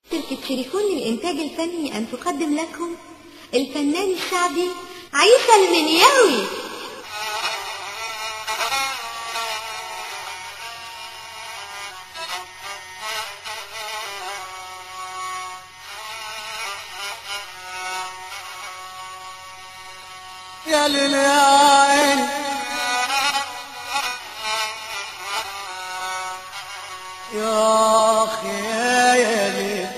شركة شريكون للإنتاج الفني أن تقدم لكم الفنان الشعبي عيسى المنياوي يا للعين يا اخي يا ليل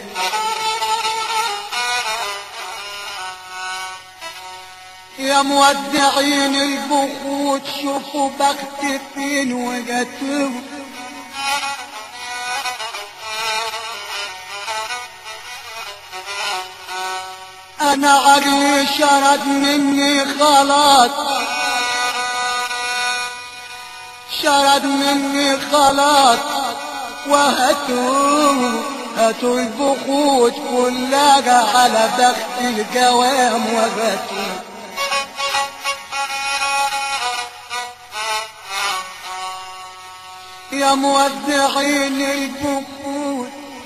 يا مودعين البخوت شوفوا بختي فين وجاتوا انا عقلي شرد مني خلاص شرد مني خلاص وهاتوا هاتوا البخوت كلها على بخت القوام وهاتوا يا مودعين البخوت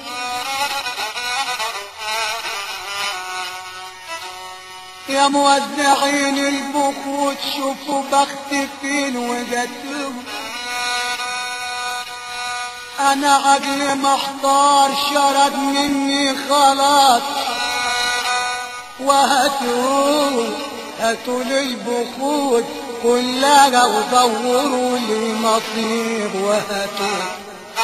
يا موزعين البخوت شوفوا بختي فين وجدتوا انا عقلي محتار شرد مني خلاص وهاتوا هاتوا لي البخوت كلها ودوروا لي نصيب وهاتوا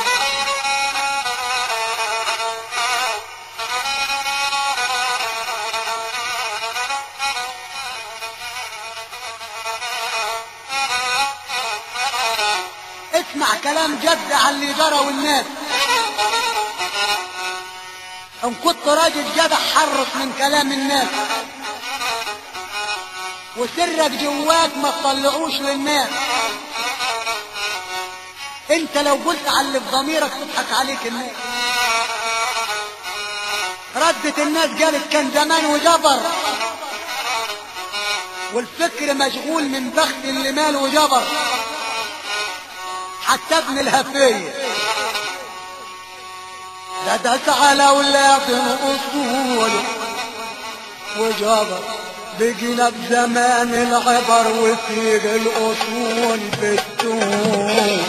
اسمع كلام جد عن اللي جرى والناس ان كنت راجل جدع حرص من كلام الناس وسرك جواك ما تطلعوش للناس انت لو قلت على اللي في ضميرك تضحك عليك الناس ردت الناس قالت كان زمان وجبر والفكر مشغول من بخت اللي مال وجبر حتى ابن الهفية ده دس على ولاد الأصول وجبر بقينا بزمان العبر وفيق الأصول بالتون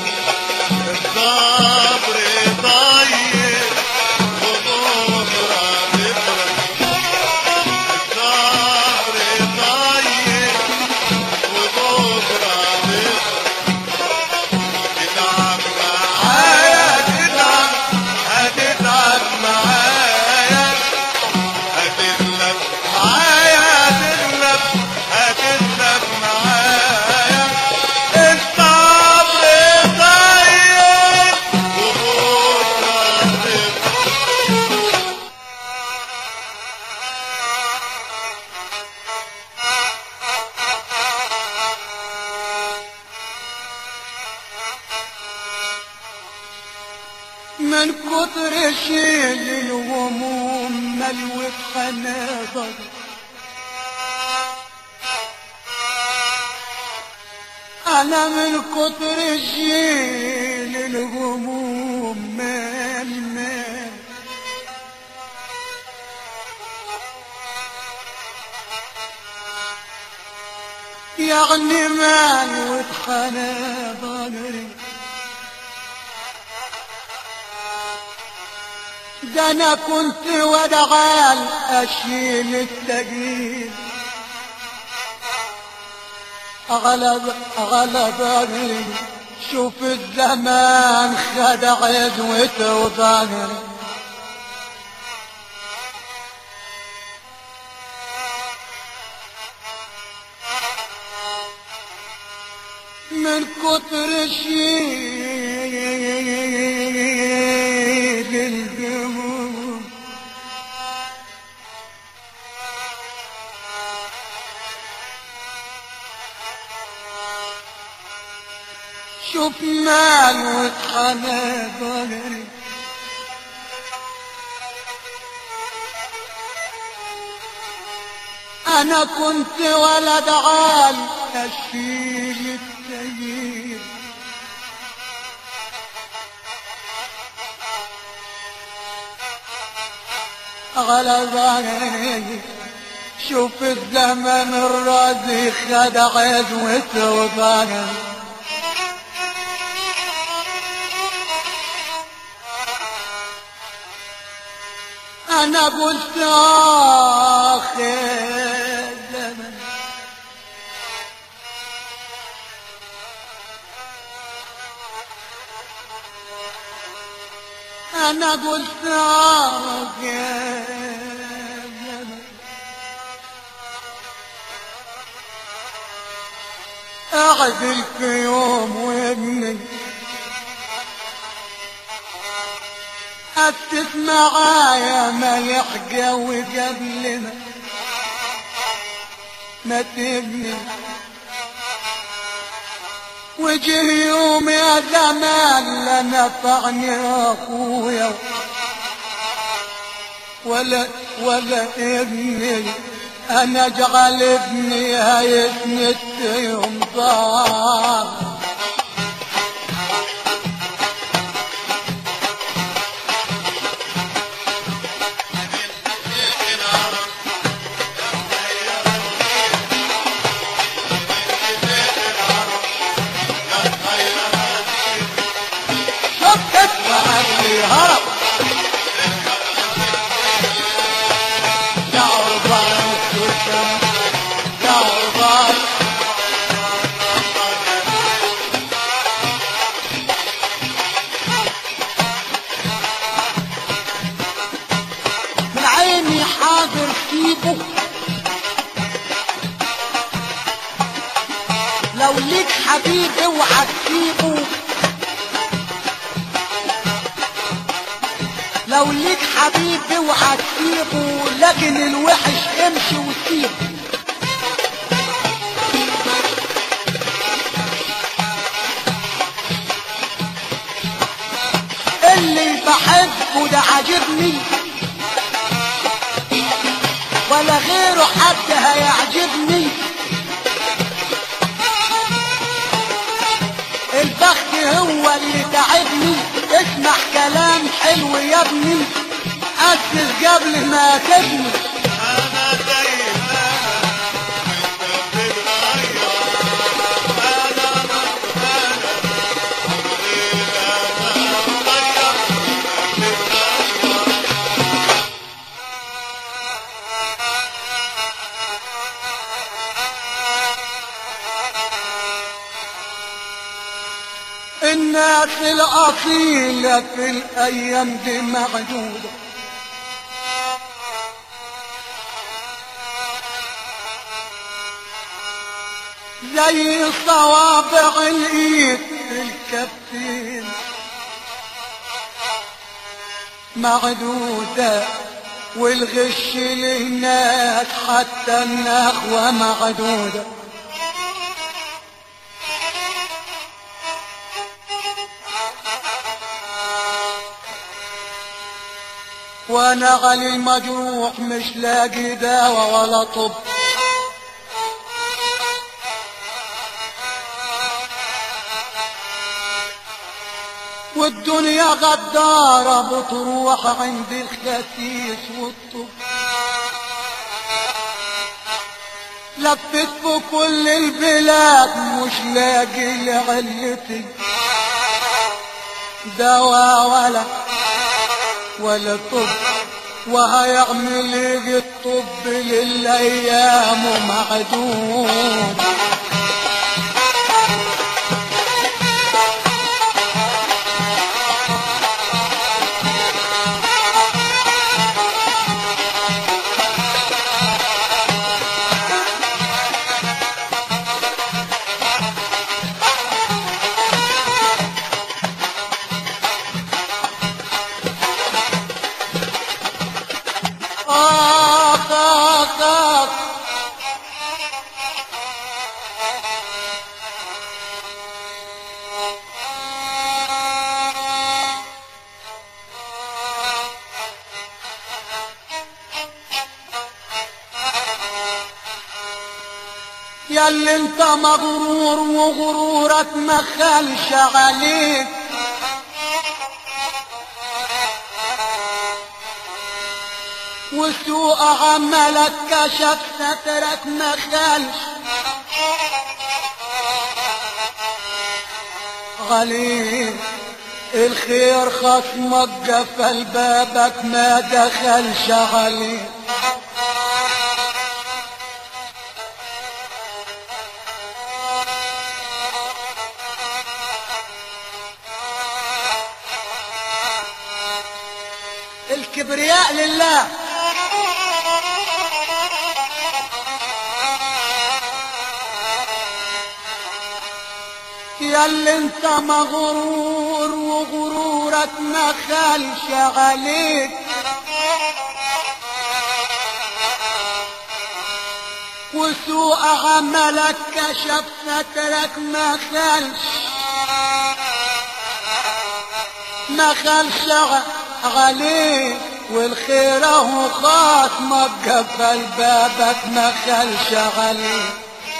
الصبر طيب وبكرة بكرة الصبر طيب وبكرة بكرة تتعب معايا تتعب هتتعب معايا هتغلب معايا هتغلب هتغلب معايا الصبر طيب وبكرة بكرة من كتر شيل الهموم ملوي خناضر أنا من كتر شيل الهموم مال مال يعني مال واتخنى ضنري ده انا كنت ودعال اشيل التقيل غلب غلب ظهري شوف الزمان خدع عدوته وظهري من كتر شيل الدموع شوف مال واتخنى ظهري انا كنت ولد عال اشيل التغيير على ظهري شوف الزمن الراضي خد عزوته وظهري انا قلت اخر زمن انا قلت اخر زمن اعدل في يوم وابني أسس معايا ما يحجوي قبلنا ما تبني وجه يوم يا زمان لا نفعني يا اخويا ولا ولا ابني انا اجعل ابني هيسند يوم ضار شفت وعلي هرب يا عربان السلطان يا عربان من عيني حاضر سيبه لو ليك حبيب اوعى تسيبه لو ليك حبيب اوعى تسيبه لكن الوحش امشي وسيبه اللي بحبه ده عاجبني ولا غيره حد هيعجبني البخت هو اللي تعبني اسمع كلام حلو يا ابني أسس قبل ما تبني انا زي ما انا انت بتتغير انا برضه انا عمري ما اتغير بتتغير الناس الأصيلة في الأيام دي معدودة زي صوابع الإيد في الكفين معدودة والغش لهناك حتى النخوة معدودة وانا علي المجروح مش لاقي دواء ولا طب والدنيا غدارة بتروح عند الخسيس والطب لفت في كل البلاد مش لاقي لعلتي دواء ولا ولا طب وهيعمل ايه الطب للايام معدوم آخ آخ آخ يا اللي انت مغرور وغرورك ما خلش عليك وسوء عملك كشف سترك ما خالش غليل الخير خصمك قفل بابك ما دخلش عليه الكبرياء لله يا اللي انت مغرور وغرورك ما خالش عليك وسوء عملك كشف سترك ما خالش ما خالش ع- عليك والخير اهو خاصمك قفل بابك ما خالش عليك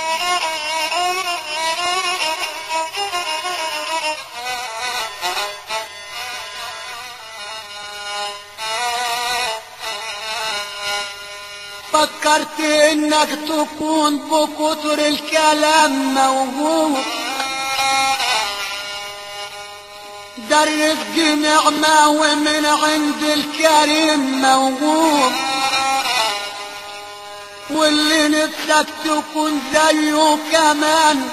فكرت انك تكون بكتر الكلام موجود ده الرزق نعمة ومن عند الكريم موجود واللي نفسك تكون زيه كمان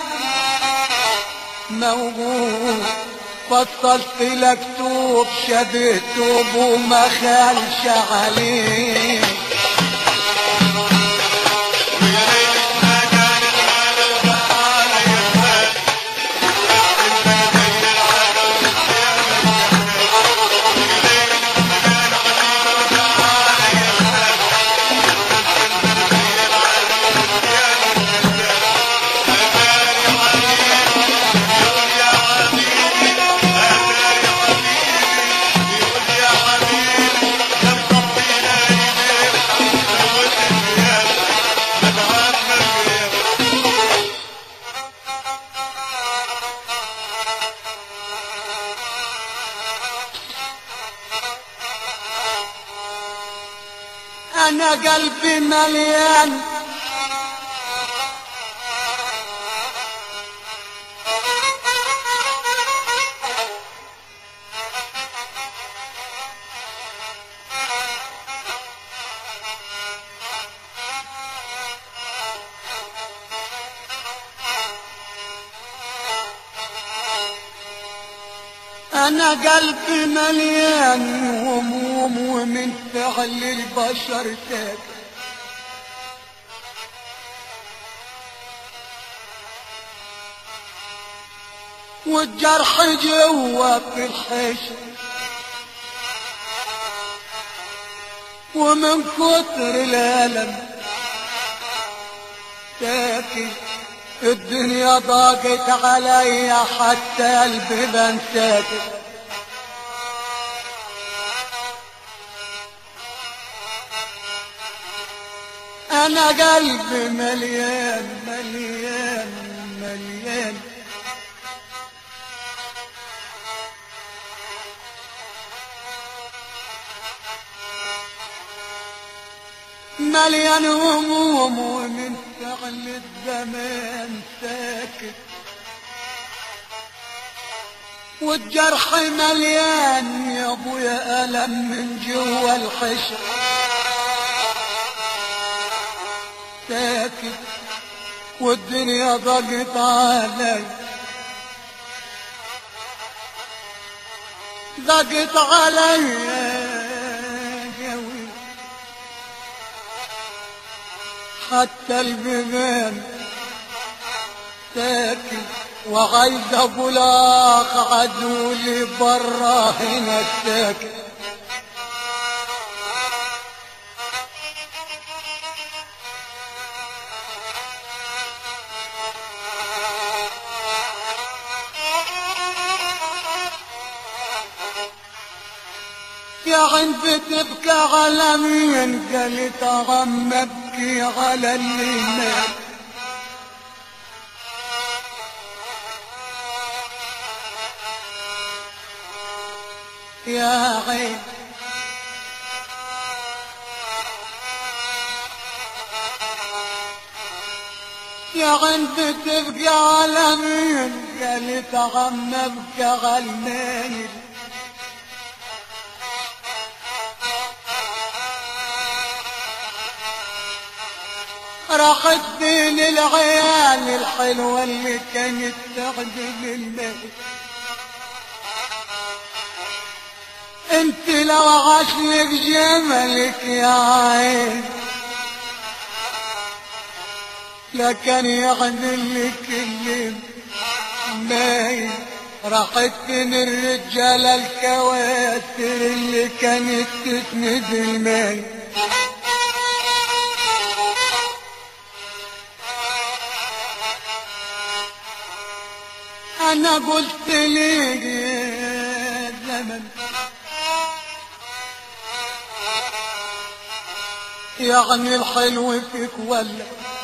موجود فصلت لك توب شبه توب وما خالش عليه انا قلبي مليان انا قلبي مليان هموم ومن فعل البشر ساكت والجرح جوا في الحشر ومن كتر الألم ساكت الدنيا ضاقت علي حتى البيبان ساكت انا قلبي مليان مليان مليان مليان هموم ومن فعل الزمان ساكت والجرح مليان يا ابويا ألم من جوا الحشر ساكت والدنيا ضاقت علي ضاقت علي قوي حتى البيبان ساكت وعايز ابو لاخ عدولي برا هنا ساكت يا عين بتبكى على مين قالت عم ابكي على اللي مات يا عين يا غنب تبقى على مين قالت عم ابقى غلمين راحت بين العيال الحلوة اللي كانت تعجب الليل انت لو عشلك جملك يا عين لكن يعدل لك اللي باين راحت بين الرجالة الكواتر اللي كانت تسند الماي انا قلت ليك يا زمن يعني الحلو فيك ولا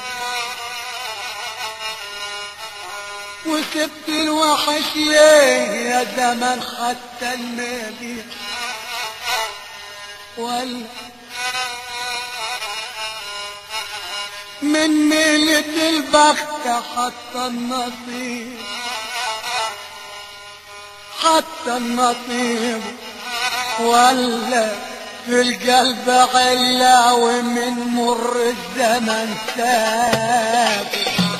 وسبت الوحش ليه يا زمن حتى المبيع ولا من ميلة البخت حتى النصيب حتى النصيب ولا في القلب غلا ومن مر الزمن ساب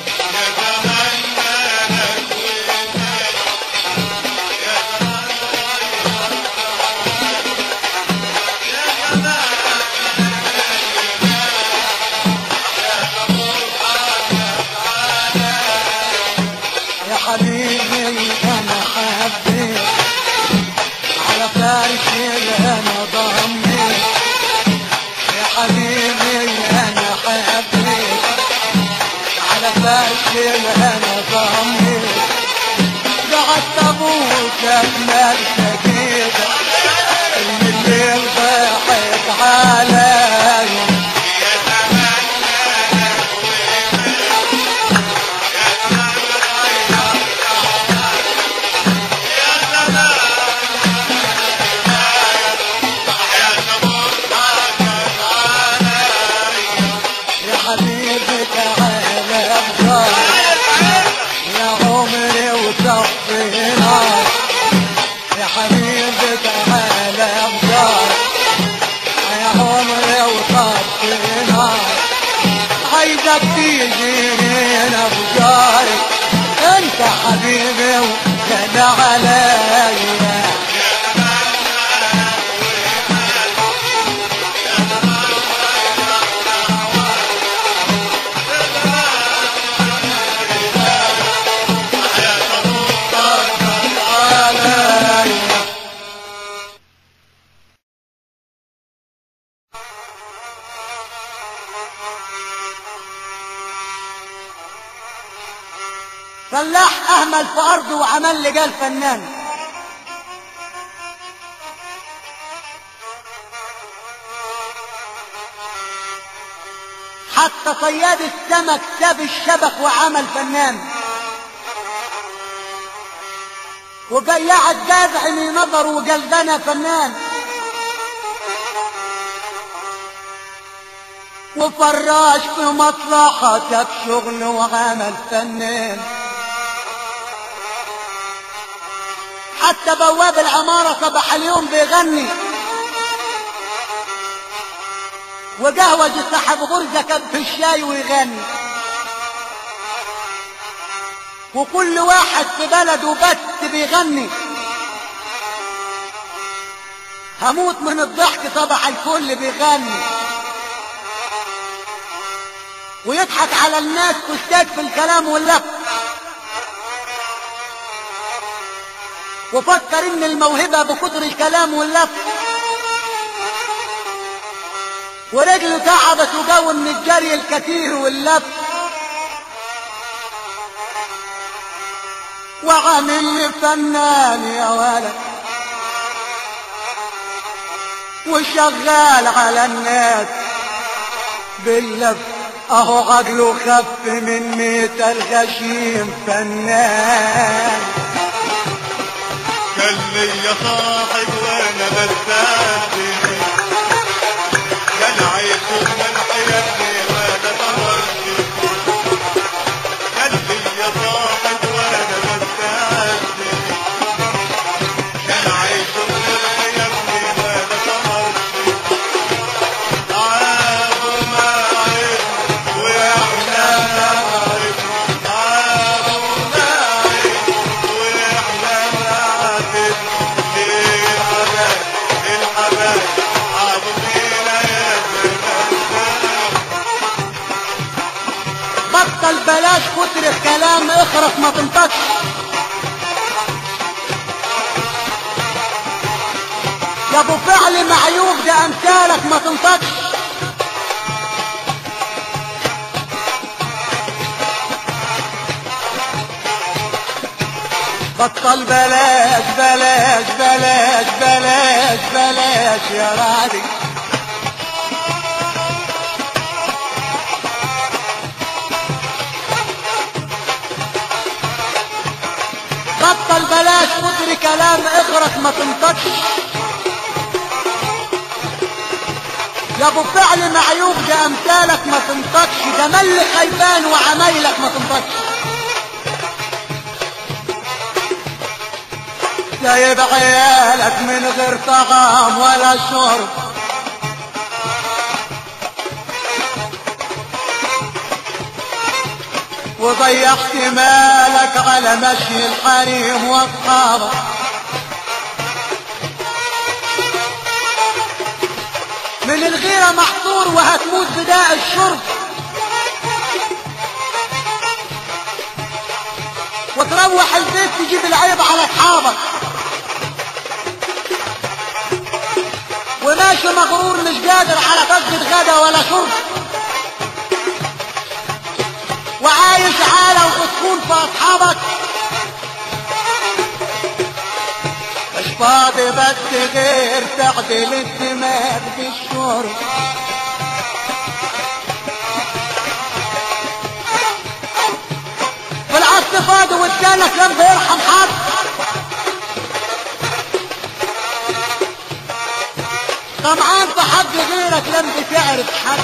يا حبيبي انا حبيت على فارسي انا ضميت يا حبيبي انا حبيت على فارسي انا ضميت قعدت ابوك اجمل سجيدة من الليل ضحك عليا يا حبيبي تعالى ابصر يا عمري وصفينا يا حبيبي تعالى ابصر يا عمري وصفينا عايزك تيجي هنا بجاري انت حبيبي وكان عليا عليا فلاح اهمل في ارضه وعمل لي قال فنان حتى صياد السمك ساب الشبك وعمل فنان وبياع الجازع من نظر وقال ده انا فنان وفراش في مصلحة ساب شغل وعمل فنان حتى بواب العمارة صباح اليوم بيغني وقهوج صاحب غرزة كان في الشاي ويغني وكل واحد في بلده بس بيغني هموت من الضحك صباح الفل بيغني ويضحك على الناس أستاذ في الكلام واللف وفكر ان الموهبة بكتر الكلام واللف ورجله تعبت وجو من الجري الكثير واللف وعامل لي فنان يا ولد وشغال على الناس باللف اهو عقله خف من ميت الغشيم فنان كان ليا صاحب وانا برتاح فيه كان عايش من حياتي وانا تمرت اخرس ما تنطقش يا ابو فعل معيوب ده امثالك ما تنطقش بطل بلاش بلاش بلاش بلاش بلاش يا راضي بطل بلاش كتر كلام اخرس ما تنطقش يا ابو فعل معيوب ده امثالك ما تنطقش ده مل خيبان وعمايلك ما تنطقش سايب عيالك من غير طعام ولا شرب وضيعت مالك على مشي الحريم واصحابك من الغيرة محصور وهتموت بداء الشرب وتروح البيت تجيب العيب على اصحابك وماشي مغرور مش قادر على فقد غدا ولا شرب وعايش عالة وتكون في اصحابك مش فاضي بس غير تعدل الدماغ بالشرب في العصر فاضي والتانك لم بيرحم حد طمعان في حد غيرك لم بتعرف حد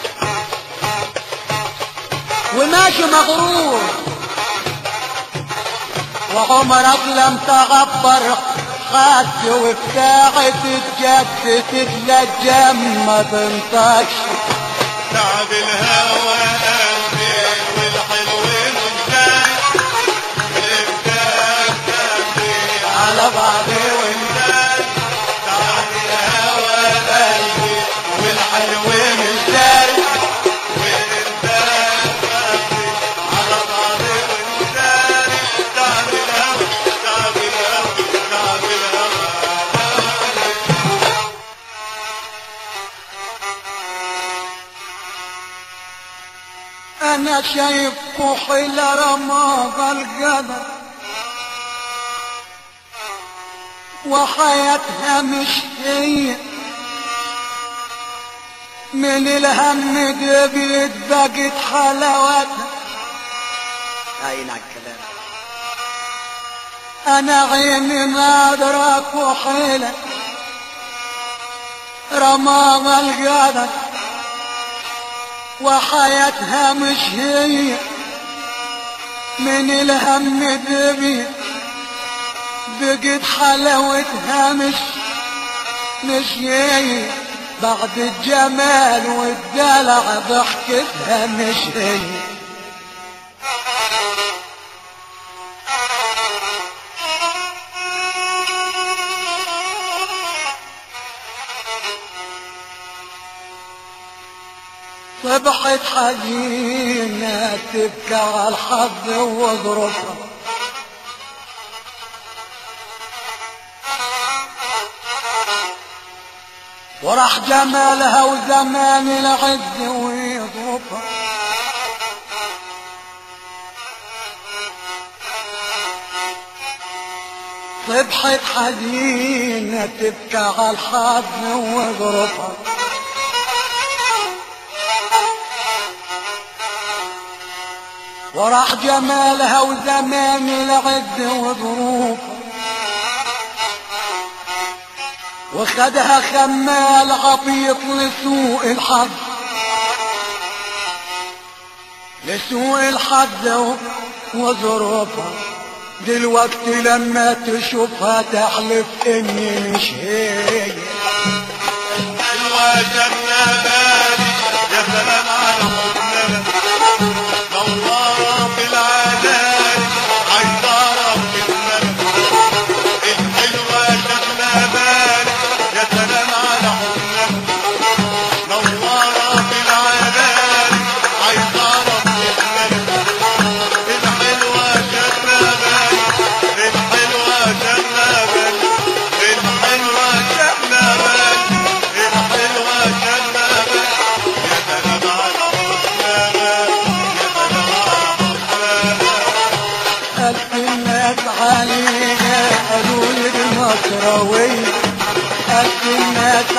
وماشي مغرور وعمرك لم تغبر خدت وبتاعت الجد تتلجم ما تنطقش تعب الهوى قلبي والحلو مزاج والإمداد قلبي على بعضي مزاج تعب الهوى قلبي والحلو مزاج والإمداد قلبي على بعضي ومزاج تعب الهوى تعب الهوى تعب الهوى انا شايف كحل رماض القدر وحياتها مش هي من الهم دبيت بقت حلاوتها عين على الكلام انا عيني نادرة كحيلة رماض القدر وحياتها مش هي من الهم دبي بقت حلاوتها مش مش هي بعد الجمال والدلع ضحكتها مش هي صبحت حزينة تبكى على الحظ وظروفها وراح جمالها وزمان العز ويظروفها صبحت حزينة تبكى على الحظ وظروفها وراح جمالها وزمان العز وظروفها وخدها خمال عبيط لسوء الحظ لسوء الحظ وظروفها دلوقتي لما تشوفها تحلف اني مش هي حلوة جنة بالي يا سلام على حبنا نورة في العذاب عيطرة في المنى الحلوة جنة بالي يا سلام على حبنا نورة في العذاب عيطرة في المنى الحلوة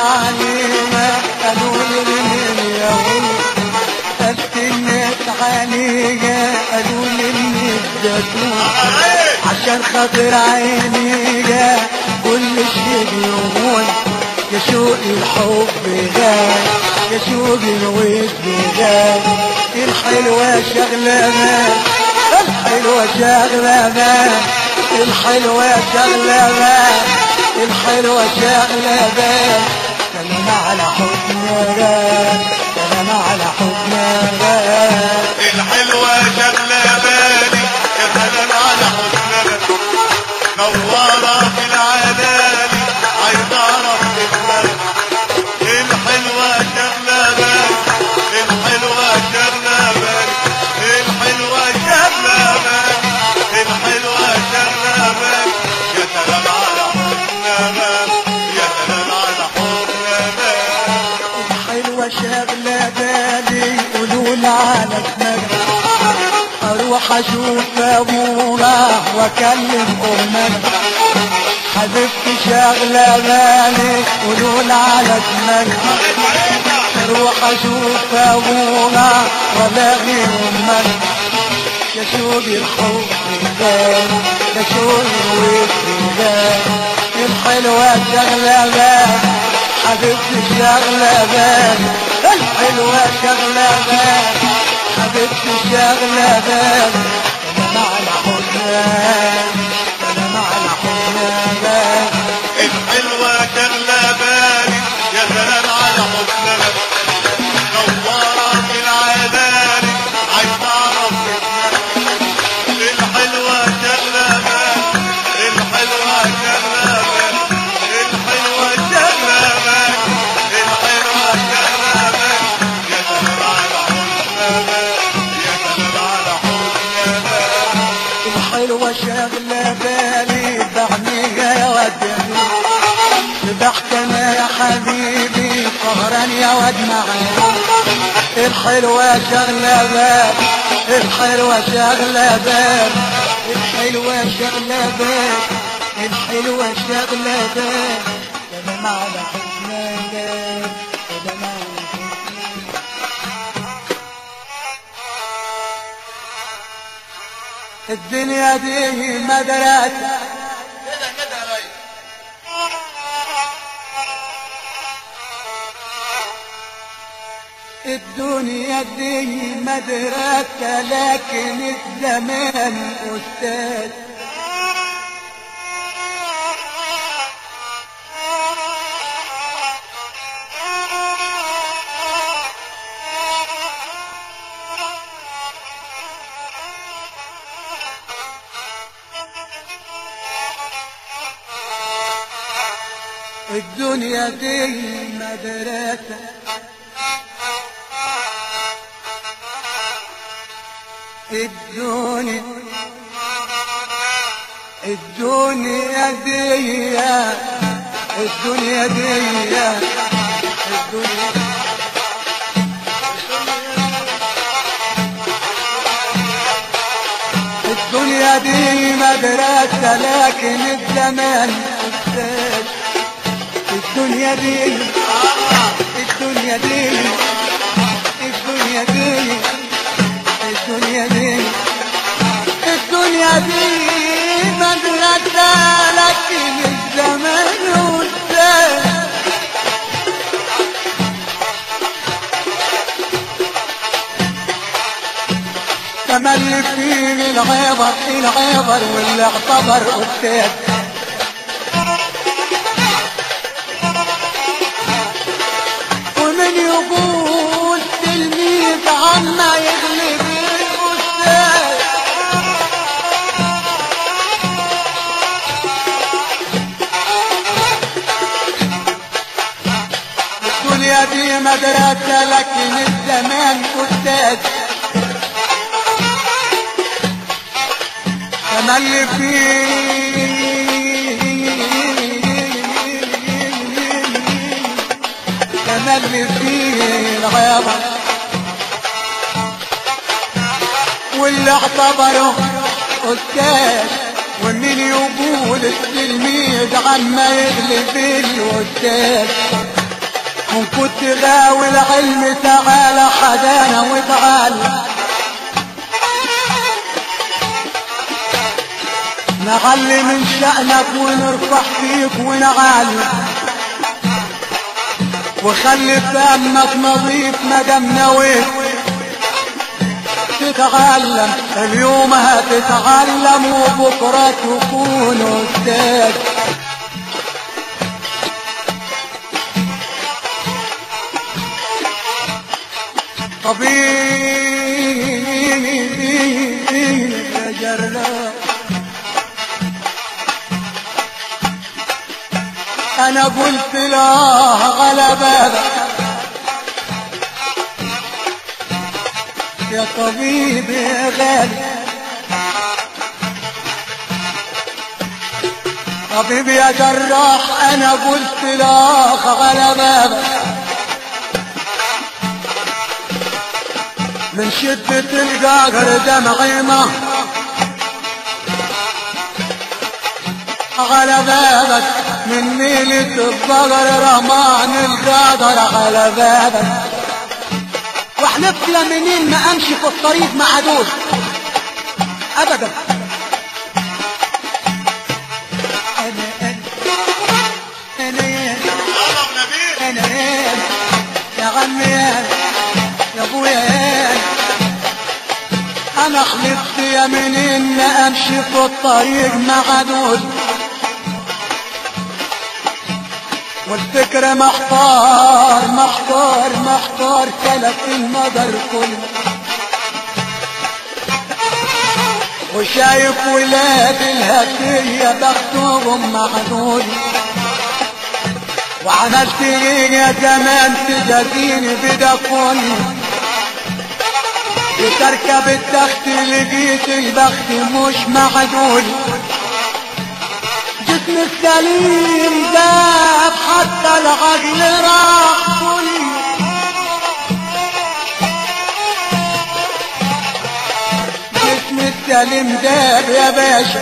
علينا قالوا لي من يا ولد استنيت عليها قالوا لي من الزيتون عشان خاطر عيني جا كل شيء يهون يا شوق الحب غاب يا شوق الود غاب الحلوة شغلة ما الحلوة شغلة ما الحلوة شغلة ما الحلوة شغلة ما كلام على حبنا غاب كلام على حبنا غاب الحلوة شغلة بالي يا سلام على حسننا نورة في العلالي عايز اعرف اسمها الحلوة شغلة بالي الحلوة شغلة بالي الحلوة شغلة بالي الحلوة شغلة بالي يا سلام على حسننا يا سلام على حسننا حلوة شغلة بالي قولوا على دماغي اروح اشوف ابونا واكلم امك حبيبتي شغلة بالي قولوا على دماغي اروح اشوف ابونا والاقي امك يا شوق الحب غاب يا شوق الود غاب الحلوة شغلة بال حبيبتي شغلة بال الحلوة شغلة بال حبيبتي شغلة بال كلام على حزنان كلام على حزنان الحلوة شغلة بالي يا سلام على حسنها نورة في العلالي عايز اعرف اسمها الحلوة شغلة بالي الحلوة شغلة بالي الحلوة شغلة بالي الحلوة شغلة بالي يا سلام على حسنها يا سلام على حسنها الحلوة شغلة بالي بعميها يا ود ذبحت انا يا حبيبي سهران يا ود معايا الحلوة شغلة بال الحلوة شغلة بال الحلوة شغلة بال الحلوة شغلة بال كلام على حزنان كلام على حزنان الدنيا دي مدرسة كده كده يا ريس الدنيا دي مدرسة لكن الزمان أستاذ الدنيا دي مدرسة الدنيا الدنيا دي الدنيا دي الدنيا الدنيا دي مدرسة لكن الزمان أستاذ الدنيا دي الدنيا دي الدنيا دي الدنيا دي الدنيا دي مدرسة لكن الزمان أستاذ تملي فيه العبر العبر واللي اعتبر أستاذ ومن يقول تلميذ عما يغلب الأستاذ الدنيا دي مدرسة لكن الزمان أستاذ تملي فيه تملي فيه الغابة واللي اعتبره أستاذ ومن يقول التلميذ عما يغلب الأستاذ وان كنت غاوي العلم تعالى حدانا وتعالى نعلي من شأنك ونرفع فيك ونعلي وخلي فمك نظيف مدام نويت تتعلم اليوم هتتعلم وبكرة تكون أستاذ طبيب يا جرار انا قلت لا على بابك يا طبيب يا غالي طبيب يا جراح انا قلت لا على بابك من شدة القهر دمعي ما على بابك من نيلة الضجر رمان القدر على بابك واحلفت لا منين ما امشي في الطريق مع دول ابدا انا انا انا قرب نبيل انا يا عمي يا ابويا انا حلفت يا منين ما امشي في الطريق مع دول والفكرة محتار محتار محتار كلف المدر كله وشايف ولاد الهدية بختهم معدول وعملت ايه يا زمان تجازيني بدا كله بتركب التخت لقيت البخت مش معدول جسم السليم داب حتى العقل راح كل جسم السليم داب يا باشا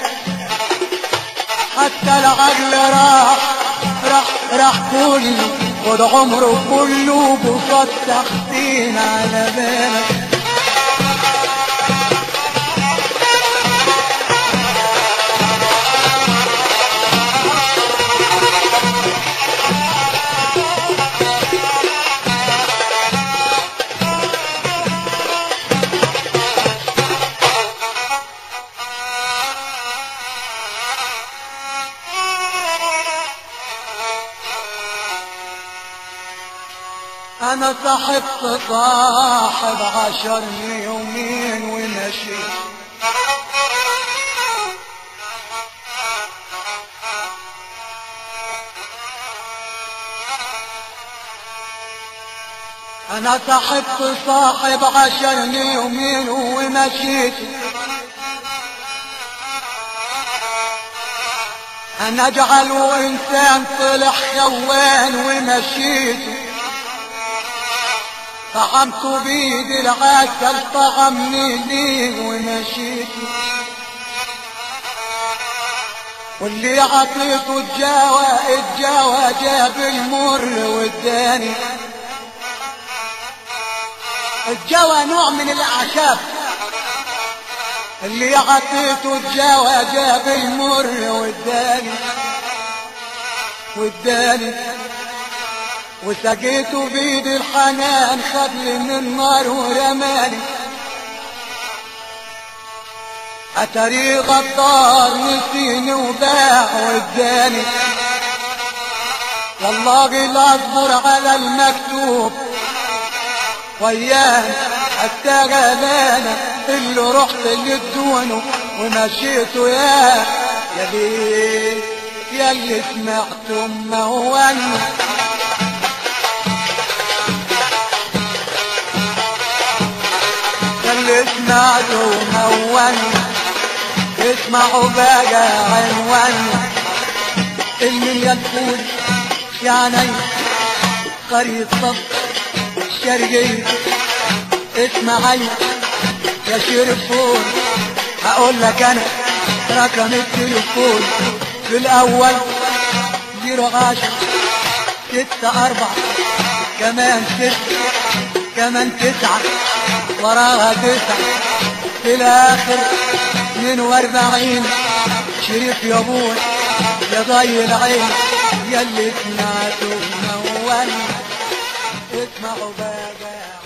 حتى العقل راح راح راح كل خد عمره كله بصد تختين على بالك انا صاحبت صاحب عشرني يومين ومشي انا صاحبت صاحب عشرني يومين ومشيت انا اجعله انسان طلع خوان ومشيت طعمت بيدي العسل طعمني ليه ومشيت واللي عطيته الجوا الجوا جاب المر والداني الجوا نوع من الاعشاب اللي عطيته الجوا جاب المر والداني والداني وسقيته بيد الحنان خدلي من النار ورماني اتري غدار نسيني وباع واداني والله لا اصبر على المكتوب وياه حتى غلانا اللي رحت للدونه ومشيته يا يا ليه يا اللي سمعتم مواني اللي سمعته مواني اسمعوا بقى عنواني اللي يدخل يعني قرية صف الشرقية اسمعي يا شرفون هقول لك انا رقم التليفون في الاول زيرو عشر ستة اربعة كمان تسعة كمان تسعة وراها تسعة في الآخر اتنين واربعين شريف يا ابوي يا ضي العين يا اللي سمعته منورنا اسمعوا بابا